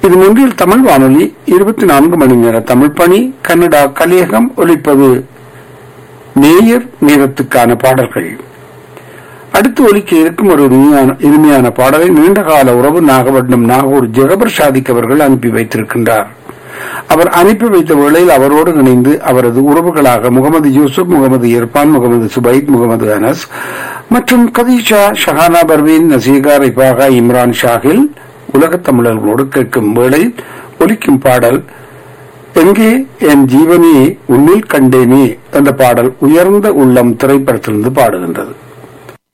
இது மூன்றில் தமிழ் வானொலி இருபத்தி நான்கு மணி நேர தமிழ் பணி கன்னடா கலியகம் ஒலிப்பது நேயர் நேரத்துக்கான பாடல்கள் அடுத்து ஒலிக்க இருக்கும் ஒரு இனிமையான இனிமையான பாடலை நீண்டகால உறவு நாகப்பட்டினம் நாகூர் ஜெகபர் ஷாதிக் அவர்கள் அனுப்பி வைத்திருக்கின்றார் அவர் அனுப்பி வைத்த வேளையில் அவரோடு இணைந்து அவரது உறவுகளாக முகமது யூசுப் முகமது இர்பான் முகமது சுபைத் முகமது அனஸ் மற்றும் கதீஷா ஷஹானா பர்வீன் நசீகா ரிபாகா இம்ரான் ஷாகில் உலகத் தமிழர்களோடு கேட்கும் வேளை ஒலிக்கும் பாடல் எங்கே என் ஜீவனே உன்னில் கண்டேனே என்ற பாடல் உயர்ந்த உள்ளம் திரைப்படத்திலிருந்து பாடுகின்றது